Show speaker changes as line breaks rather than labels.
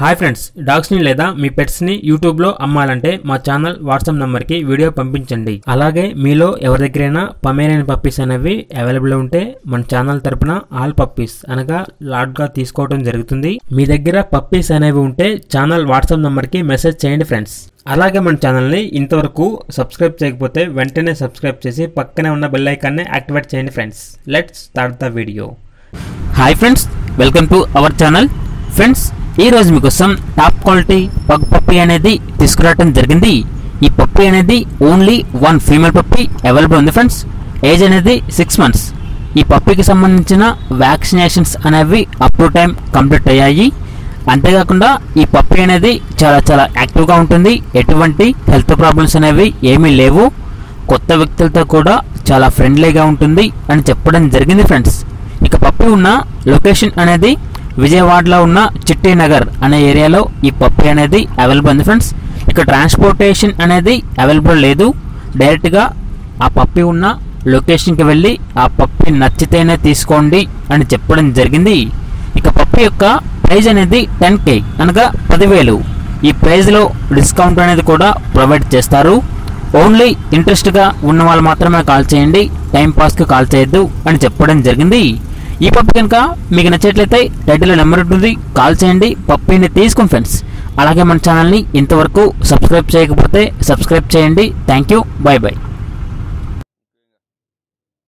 hi friends డాగ్స్ని లేదా మీ పెట్స్ని యూట్యూబ్లో అమ్మాలంటే మా ఛానల్ వాట్సాప్ నెంబర్కి వీడియో పంపించండి అలాగే మీలో ఎవరి దగ్గరైనా పమేరియన్ పప్పీస్ అనేవి అవైలబుల్ ఉంటే మన ఛానల్ తరపున ఆల్ పప్పీస్ అనగా లాట్గా తీసుకోవడం జరుగుతుంది మీ దగ్గర పప్పీస్ అనేవి ఉంటే ఛానల్ వాట్సాప్ నెంబర్కి మెసేజ్ చేయండి ఫ్రెండ్స్ అలాగే మన ఛానల్ని ఇంతవరకు సబ్స్క్రైబ్ చేయకపోతే వెంటనే సబ్స్క్రైబ్ చేసి పక్కనే ఉన్న బెల్ ఐకాన్ని యాక్టివేట్ చేయండి friends let's start the video
hi friends welcome to our channel friends ఈ రోజు మీకోసం టాప్ క్వాలిటీ పగ్ పప్పి అనేది తీసుకురావడం జరిగింది ఈ పప్పి అనేది only one female puppy available ఉంది ఫ్రెండ్స్ ఏజ్ అనేది సిక్స్ మంత్స్ ఈ పప్పికి సంబంధించిన వ్యాక్సినేషన్స్ అనేవి అప్ టు టైం కంప్లీట్ అయ్యాయి అంతేకాకుండా ఈ పప్పి అనేది చాలా చాలా యాక్టివ్గా ఉంటుంది ఎటువంటి హెల్త్ ప్రాబ్లమ్స్ అనేవి ఏమీ లేవు కొత్త వ్యక్తులతో కూడా చాలా ఫ్రెండ్లీగా ఉంటుంది అని చెప్పడం జరిగింది ఫ్రెండ్స్ ఇక పప్పి ఉన్న లొకేషన్ అనేది విజయవాడలో ఉన్న చిట్టి నగర్ అనే ఏరియాలో ఈ పప్పి అనేది అవైలబుల్ ఉంది ఫ్రెండ్స్ ఇక ట్రాన్స్పోర్టేషన్ అనేది అవైలబుల్ లేదు డైరెక్ట్గా ఆ పప్పి ఉన్న లొకేషన్కి వెళ్ళి ఆ పప్పి నచ్చితేనే తీసుకోండి అని చెప్పడం జరిగింది ఇక పప్పి యొక్క ప్రైజ్ అనేది టెన్ కే అనగా పదివేలు ఈ ప్రైజ్లో డిస్కౌంట్ అనేది కూడా ప్రొవైడ్ చేస్తారు ఓన్లీ ఇంట్రెస్ట్గా ఉన్న వాళ్ళు మాత్రమే కాల్ చేయండి టైం పాస్కి కాల్ చేయొద్దు అని చెప్పడం జరిగింది ఈ పప్పు కనుక మీకు నచ్చట్లయితే టైటిల్లో నెంబర్ ఉంటుంది కాల్ చేయండి పప్పిని తీసుకోండి ఫ్రెండ్స్ అలాగే మన ఛానల్ని ఇంతవరకు సబ్స్క్రైబ్ చేయకపోతే సబ్స్క్రైబ్ చేయండి థ్యాంక్ యూ బాయ్ బాయ్